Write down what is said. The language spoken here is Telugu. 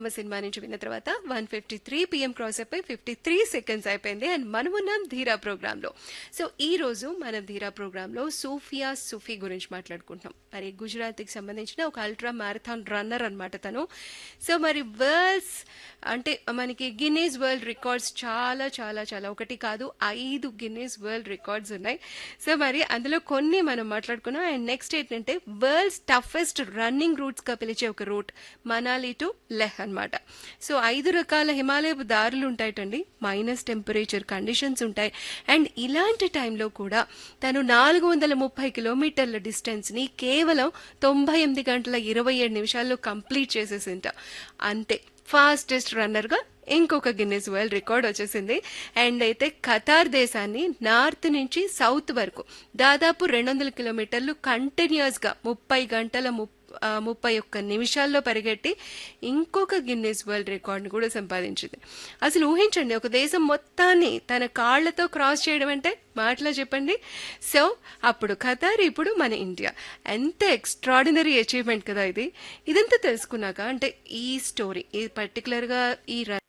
సినిమా నుంచి విన్న తర్వాత one fifty three PM cross అయిపోయి ఫిఫ్టీ త్రీ సెకండ్స్ అయిపోయింది అండ్ మనం ఉన్నాం ధీరా ప్రోగ్రాంలో సో ఈ రోజు మనం ధీరా ప్రోగ్రాంలో సూఫియా సుఫీ గురించి మాట్లాడుకుంటున్నాం మరి గుజరాత్కి సంబంధించిన ఒక అల్ట్రా మ్యారథాన్ రన్నర్ అనమాట తను సో మరి వరల్డ్స్ అంటే మనకి గిన్నీస్ వరల్డ్ రికార్డ్స్ చాలా చాలా చాలా ఒకటి కాదు ఐదు గిన్నీస్ వరల్డ్ రికార్డ్స్ ఉన్నాయి సో మరి అందులో కొన్ని మనం మాట్లాడుకున్నాం అండ్ నెక్స్ట్ ఏంటంటే వరల్డ్స్ టఫెస్ట్ రన్నింగ్ రూట్స్గా పిలిచే ఒక రూట్ మనాలి టు లెహ్ అనమాట సో ఐదు రకాల హిమాలయపు దారులు ఉంటాయటండి మైనస్ టెంపరేచర్ కండిషన్స్ ఉంటాయి అండ్ ఇలాంటి టైంలో కూడా తను నాలుగు వందల ముప్పై కిలోమీటర్ల డిస్టెన్స్ని కేవలం తొంభై ఎనిమిది గంటల ఇరవై ఏడు నిమిషాల్లో కంప్లీట్ చేసేసింట అంతే ఫాస్టెస్ట్ రన్నర్గా ఇంకొక గిన్నెస్ వరల్డ్ రికార్డ్ వచ్చేసింది అండ్ అయితే ఖతార్ దేశాన్ని నార్త్ నుంచి సౌత్ వరకు దాదాపు రెండు వందల కిలోమీటర్లు కంటిన్యూస్గా ముప్పై గంటల ముప్పై ఆ, ముప్పై ఒక్క నిమిషాల్లో పరిగెట్టి ఇంకొక గిన్నెస్ వరల్డ్ రికార్డ్ని కూడా సంపాదించింది అసలు ఊహించండి ఒక దేశం మొత్తాన్ని తన కాళ్లతో క్రాస్ చేయడం అంటే మాటలో చెప్పండి సో అప్పుడు ఖతార్ ఇప్పుడు మన ఇండియా ఎంత ఎక్స్ట్రాడినరీ అచీవ్మెంట్ కదా ఇది ఇదంతా తెలుసుకున్నాక అంటే ఈ స్టోరీ ఈ పర్టికులర్గా ఈ